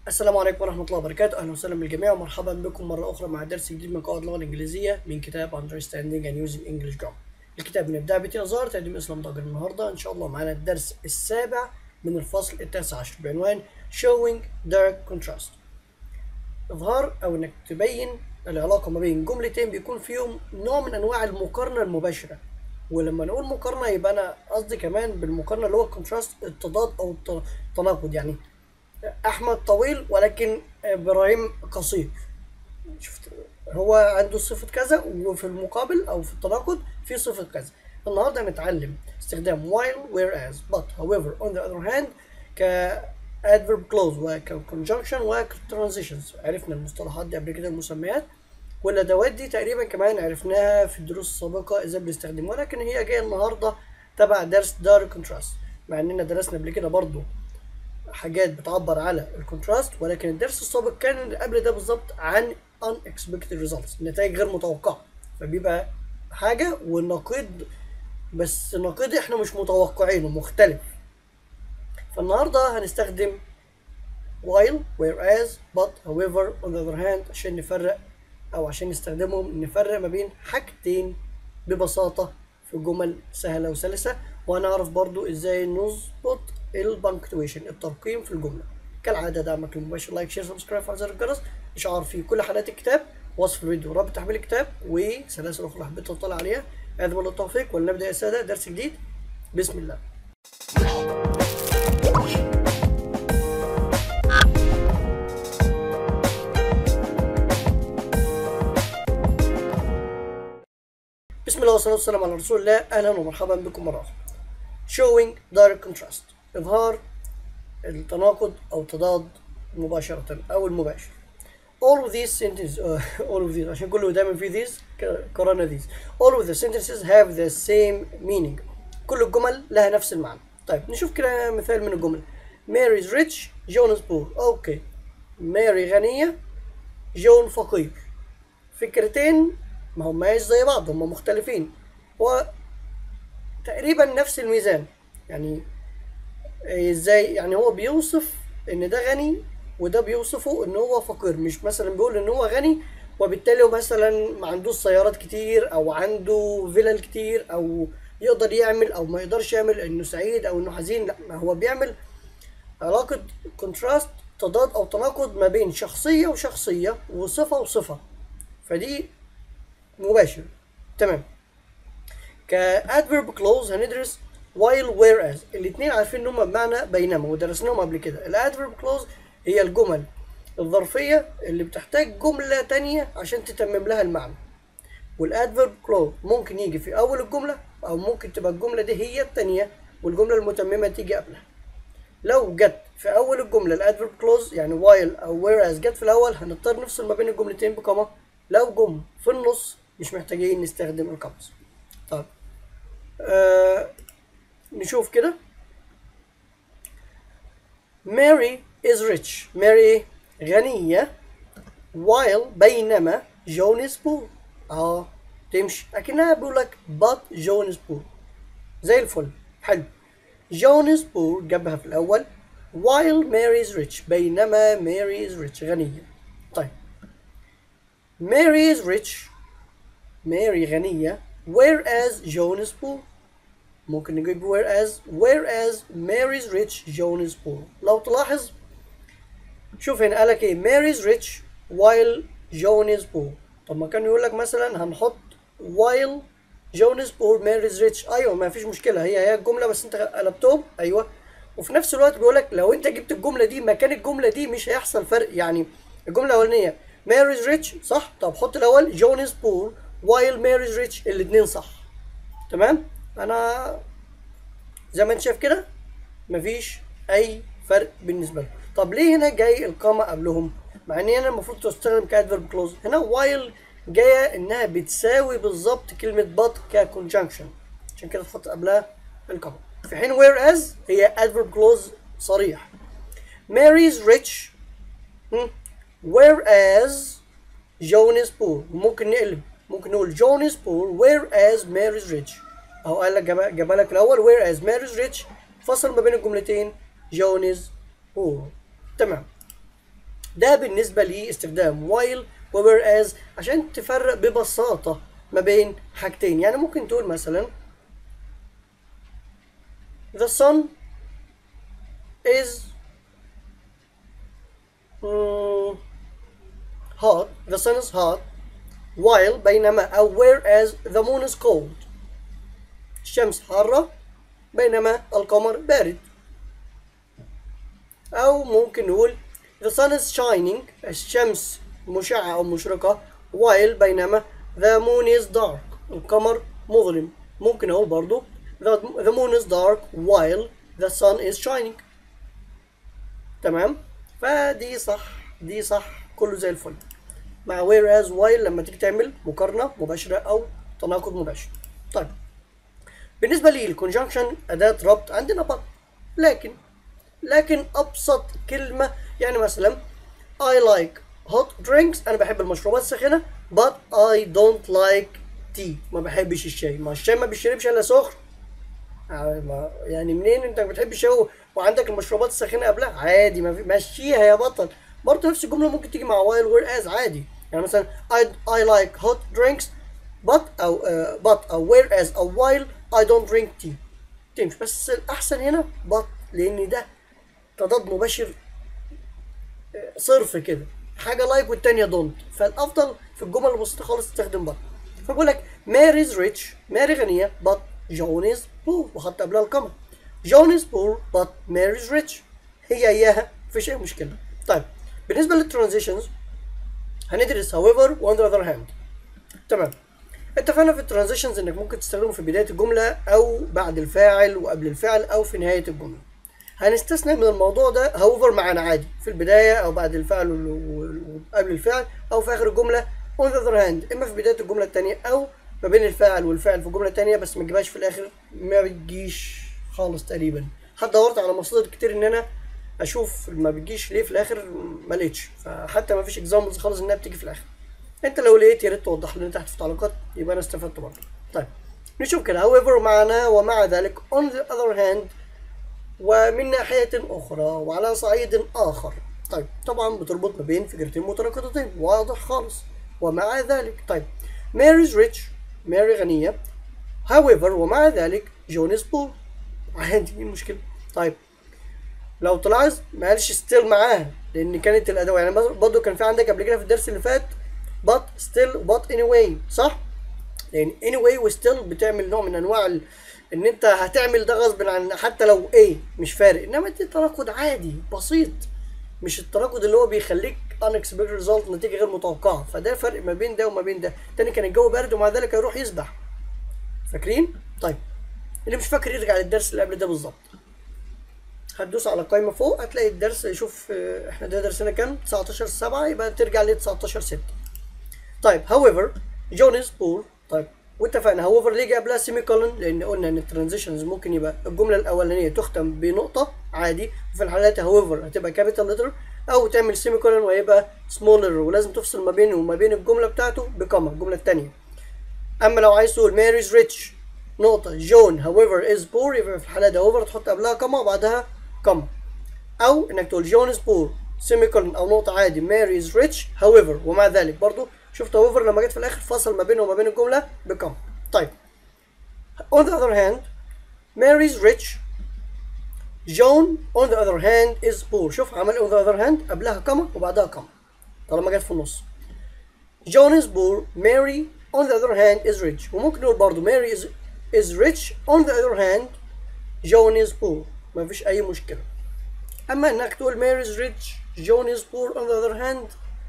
السلام عليكم ورحمة الله وبركاته أهلا وسهلا بالجميع ومرحبا بكم مرة أخرى مع درس جديد من قواعد اللغة الإنجليزية من كتاب Understanding and Using English Grammar الكتاب من إبداع بيتي أزهر تقديم إسلام ضاجر النهاردة إن شاء الله معانا الدرس السابع من الفصل التاسع عشر بعنوان Showing Direct Contrast إظهار أو إنك تبين العلاقة ما بين جملتين بيكون فيهم نوع من أنواع المقارنة المباشرة ولما نقول مقارنة يبقى أنا قصدي كمان بالمقارنة اللي هو الكونتراست التضاد أو التناقض يعني احمد طويل ولكن ابراهيم قصير شفت هو عنده صفة كذا وفي المقابل او في التناقض في صفة كذا النهارده هنتعلم استخدام while whereas but however on the other hand ك adverb clause وك conjunction وك transitions عرفنا المصطلحات دي قبل كده المسميات والادوات دي تقريبا كمان عرفناها في الدروس السابقة ازاي بنستخدمها ولكن هي جاية النهارده تبع درس دار كونتراست مع اننا درسنا قبل كده برضو حاجات بتعبر على الكونتراست ولكن الدرس السابق كان اللي قبل ده بالظبط عن unexpected results نتائج غير متوقعة فبيبقى حاجة والنقيض بس النقيض احنا مش متوقعينه مختلف فالنهاردة هنستخدم while whereas but however on the other hand عشان نفرق او عشان نستخدمهم نفرق ما بين حاجتين ببساطة في جمل سهلة وسلسة وهنعرف برضو ازاي نظبط البنكتويشن الترقيم في الجملة كالعادة دعمك المباشر لايك شير سبسكرايب فعل زر الجرس اشعار في كل حلقات الكتاب وصف الفيديو رابط تحميل الكتاب وسلاسل اخرى حبيت تطلع عليها هذا بالله التوفيق ولنبدا يا ساده درس جديد بسم الله بسم الله والصلاه والسلام على رسول الله اهلا ومرحبا بكم مره اخرى showing direct contrast إظهار التناقض أو تضاد مباشرة أو المباشر all of these sentences uh, all of these عشان كله دايما في these قرانا these all of the sentences have the same meaning كل الجمل لها نفس المعنى طيب نشوف كده مثال من الجمل Mary is rich John is poor أوكي ماري غنية جون فقير فكرتين ما هماش زي بعض هم مختلفين و تقريبا نفس الميزان يعني ازاي يعني هو بيوصف ان ده غني وده بيوصفه ان هو فقير مش مثلا بيقول ان هو غني وبالتالي هو مثلا ما عندوش سيارات كتير او عنده فيلل كتير او يقدر يعمل او ما يقدرش يعمل انه سعيد او انه حزين لا ما هو بيعمل علاقة كونتراست تضاد او تناقض ما بين شخصية وشخصية وصفة وصفة فدي مباشر تمام كادفيرب كلوز هندرس while whereas الاثنين عارفين ان هم بمعنى بينما ودرسناهم قبل كده الادفيرب كلوز هي الجمل الظرفية اللي بتحتاج جملة تانية عشان تتمم لها المعنى والادفيرب كلوز ممكن يجي في اول الجملة او ممكن تبقى الجملة دي هي التانية والجملة المتممة تيجي قبلها لو جت في اول الجملة الادفيرب كلوز يعني while او whereas جت في الاول هنضطر نفصل ما بين الجملتين بكما لو جم في النص مش محتاجين نستخدم القمص طيب آه نشوف كده Mary is rich Mary غنية while بينما John is poor اه تمشي اكنها بيقول لك but John is poor زي الفل حلو John is poor جابها في الاول while Mary is rich بينما Mary is rich غنية طيب Mary is rich Mary غنية whereas John is poor ممكن نجيب whereas whereas Mary is rich John is poor لو تلاحظ شوف هنا قالك ايه Mary is rich while John is poor طب ما كان يقول لك مثلا هنحط while John is poor Mary is rich ايوه ما فيش مشكله هي هي الجمله بس انت قلبتهم ايوه وفي نفس الوقت بيقول لك لو انت جبت الجمله دي مكان الجمله دي مش هيحصل فرق يعني الجمله الاولانيه Mary is rich صح طب حط الاول John is poor while Mary is rich الاثنين صح تمام انا زي ما انت شايف كده مفيش اي فرق بالنسبه لهم طب ليه هنا جاي القامه قبلهم مع ان هنا المفروض تستخدم كادفيرب كلوز هنا while جايه انها بتساوي بالظبط كلمه but ككونجنكشن عشان كده تحط قبلها القامه في حين whereas هي adverb clause صريح Mary is rich whereas John is poor ممكن نقلب ممكن نقول John is poor whereas Mary is rich اهو قال لك جابها لك الاول whereas Mary is rich فصل ما بين الجملتين John is poor تمام ده بالنسبة لاستخدام while و whereas عشان تفرق ببساطة ما بين حاجتين يعني ممكن تقول مثلا the sun is mm, hot the sun is hot while بينما أو whereas the moon is cold الشمس حارة بينما القمر بارد أو ممكن نقول the sun is shining الشمس مشعة أو مشرقة while بينما the moon is dark القمر مظلم ممكن أقول برضو the, the moon is dark while the sun is shining تمام فدي صح دي صح كله زي الفل مع whereas while لما تيجي تعمل مقارنة مباشرة أو تناقض مباشر طيب بالنسبة لي الكونجنكشن أداة ربط عندنا but لكن لكن أبسط كلمة يعني مثلا I like hot drinks أنا بحب المشروبات الساخنة but I don't like tea ما بحبش الشاي ما الشاي ما بيشربش إلا سخن يعني منين أنت بتحب الشاي وعندك المشروبات الساخنة قبلها عادي ما في مشيها يا بطل برضه نفس الجملة ممكن تيجي مع while whereas عادي يعني مثلا I, I like hot drinks but أو uh, but أو whereas أو while I don't drink tea تمشي بس الأحسن هنا but لأن ده تضاد مباشر صرف كده حاجة لايك والتانية دونت فالأفضل في الجمل البسيطة خالص تستخدم but فبقول لك ماري is rich ماري غنية but جون is poor وحط قبلها القمر جون is poor but ماري is rich هي إياها مفيش أي مشكلة طيب بالنسبة للترانزيشنز هندرس however on the other hand تمام اتفقنا في الترانزيشنز انك ممكن تستخدمه في بداية الجملة او بعد الفاعل وقبل الفعل او في نهاية الجملة هنستثنى من الموضوع ده however معانا عادي في البداية او بعد الفعل وقبل الفعل او في اخر الجملة on the other hand اما في بداية الجملة التانية او ما بين الفاعل والفعل في الجملة التانية بس ما تجيبهاش في الاخر ما بتجيش خالص تقريبا حتى دورت على مصادر كتير ان انا اشوف ما بتجيش ليه في الاخر ما لقيتش فحتى ما فيش اكزامبلز خالص انها بتيجي في الاخر انت لو لقيت يا ريت توضح لنا تحت في التعليقات يبقى انا استفدت برضه طيب نشوف كده however معنا ومع ذلك on the other hand ومن ناحية أخرى وعلى صعيد آخر طيب طبعا بتربط ما بين فكرتين متناقضتين واضح خالص ومع ذلك طيب Mary is rich ماري غنية however ومع ذلك جون is poor عادي ايه المشكلة طيب لو تلاحظ ما قالش ستيل معاها لان كانت الادوات يعني برضه كان في عندك قبل كده في الدرس اللي فات but still but anyway صح لان anyway و still بتعمل نوع من انواع ال... ان انت هتعمل ده غصب عن حتى لو ايه مش فارق انما دي تناقض عادي بسيط مش التناقض اللي هو بيخليك unexpected result نتيجه غير متوقعه فده فرق ما بين ده وما بين ده تاني كان الجو بارد ومع ذلك هيروح يسبح فاكرين طيب اللي مش فاكر يرجع للدرس اللي قبل ده بالظبط هتدوس على القايمه فوق هتلاقي الدرس يشوف احنا ده درسنا كام 19 7 يبقى ترجع ل 19 6 طيب however جون is poor طيب واتفقنا however ليه جه قبلها سيمي كولن لان قلنا ان الترانزيشنز ممكن يبقى الجمله الاولانيه تختم بنقطه عادي وفي الحالات however هتبقى كابيتال لتر او تعمل سيمي كولن وهيبقى سمولر ولازم تفصل ما بينه وما بين الجمله بتاعته بكما الجمله الثانيه اما لو عايز تقول ماري is rich نقطه جون however is poor يبقى في الحاله ده however تحط قبلها كما وبعدها كما او انك تقول جون is poor سيمي كولن او نقطه عادي ماري is rich however ومع ذلك برضو شفت however لما جت في الاخر فصل ما بينه وما بين الجمله بكم طيب on the other hand Mary is rich John on the other hand is poor شوف عمل on the other hand قبلها كما وبعدها كما طالما جت في النص John is poor Mary on the other hand is rich وممكن نقول برضو Mary is is rich on the other hand John is poor ما فيش أي مشكلة أما إنك تقول Mary is rich John is poor on the other hand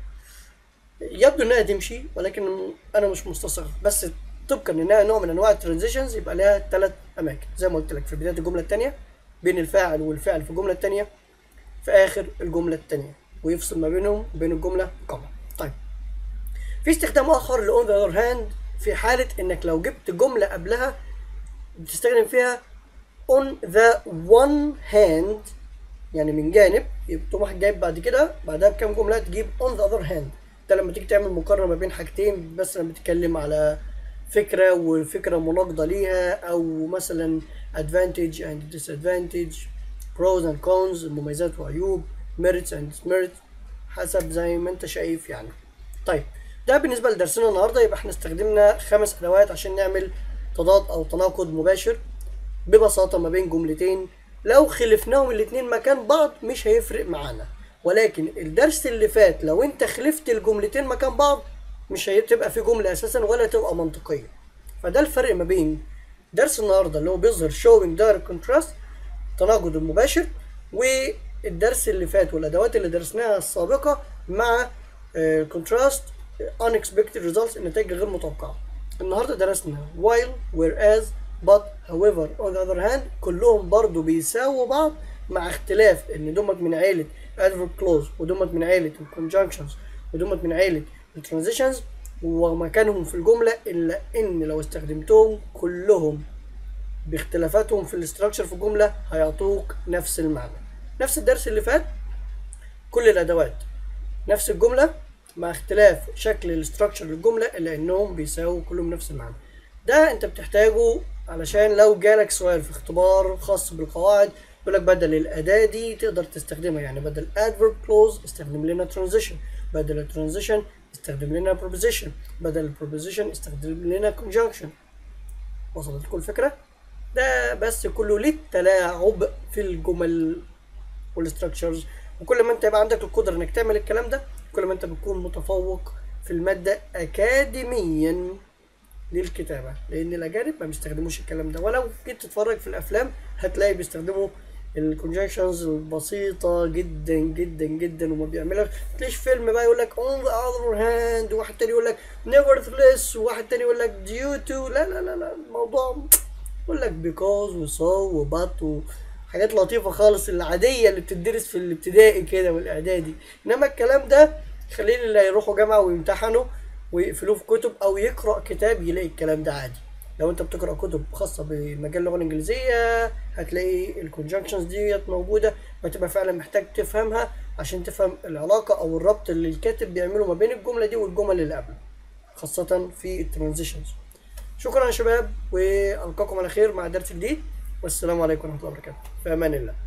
يبدو انها تمشي ولكن انا مش مستصغر بس طبقا انها نوع من انواع الترانزيشنز يبقى لها ثلاث اماكن زي ما قلت لك في بدايه الجمله الثانيه بين الفاعل والفعل في الجمله الثانيه في اخر الجمله الثانيه ويفصل ما بينهم وبين الجمله كما طيب في استخدام اخر لاون ذا اذر هاند في حاله انك لو جبت جمله قبلها بتستخدم فيها on the one hand يعني من جانب يبقى تقوم واحد جايب بعد كده بعدها بكام جمله تجيب on the other hand ده لما تيجي تعمل مقارنه ما بين حاجتين بس لما بتتكلم على فكره والفكره مناقضه ليها او مثلا advantage and disadvantage pros and cons مميزات وعيوب merits and dismerits حسب زي ما انت شايف يعني طيب ده بالنسبه لدرسنا النهارده يبقى احنا استخدمنا خمس ادوات عشان نعمل تضاد او تناقض مباشر ببساطه ما بين جملتين لو خلفناهم الاتنين مكان بعض مش هيفرق معانا ولكن الدرس اللي فات لو انت خلفت الجملتين مكان بعض مش هتبقى في جمله اساسا ولا تبقى منطقيه فده الفرق ما بين درس النهارده اللي هو بيظهر showing direct contrast التناقض المباشر والدرس اللي فات والادوات اللي درسناها السابقه مع contrast unexpected results النتائج غير متوقعه النهارده درسنا while whereas but however on the other hand كلهم برضو بيساووا بعض مع اختلاف ان دمت من عيله adverb clause ودمت من عيله conjunctions ودمت من عيله transitions ومكانهم في الجمله الا ان لو استخدمتهم كلهم باختلافاتهم في الاستراكشر في الجمله هيعطوك نفس المعنى نفس الدرس اللي فات كل الادوات نفس الجمله مع اختلاف شكل الاستراكشر للجمله الا انهم بيساووا كلهم نفس المعنى ده انت بتحتاجه علشان لو جالك سؤال في اختبار خاص بالقواعد يقول لك بدل الاداه دي تقدر تستخدمها يعني بدل adverb clause استخدم لنا transition بدل الترانزيشن استخدم لنا preposition بدل البروبوزيشن استخدم لنا conjunction وصلت لكم الفكره ده بس كله للتلاعب في الجمل والستراكشرز وكل ما انت يبقى عندك القدره انك تعمل الكلام ده كل ما انت بتكون متفوق في الماده اكاديميا للكتابه لان الاجانب ما بيستخدموش الكلام ده ولو جيت تتفرج في الافلام هتلاقي بيستخدموا الكونجكشنز البسيطة جدا جدا جدا وما بيعملها تلاقيش فيلم بقى يقول لك on the other hand وواحد تاني يقول لك nevertheless وواحد تاني يقول لك due to لا لا لا لا الموضوع يقول لك because و so و but وحاجات لطيفة خالص العادية اللي بتدرس في الابتدائي كده والاعدادي انما الكلام ده خليني اللي هيروحوا جامعة ويمتحنوا ويقفلوه في كتب او يقرأ كتاب يلاقي الكلام ده عادي لو انت بتقرا كتب خاصه بمجال اللغه الانجليزيه هتلاقي الكونجكشنز ديت موجوده وهتبقى فعلا محتاج تفهمها عشان تفهم العلاقه او الربط اللي الكاتب بيعمله ما بين الجمله دي والجمل اللي قبل خاصه في الترانزيشنز شكرا يا شباب والقاكم على خير مع درس جديد والسلام عليكم ورحمه الله وبركاته في امان الله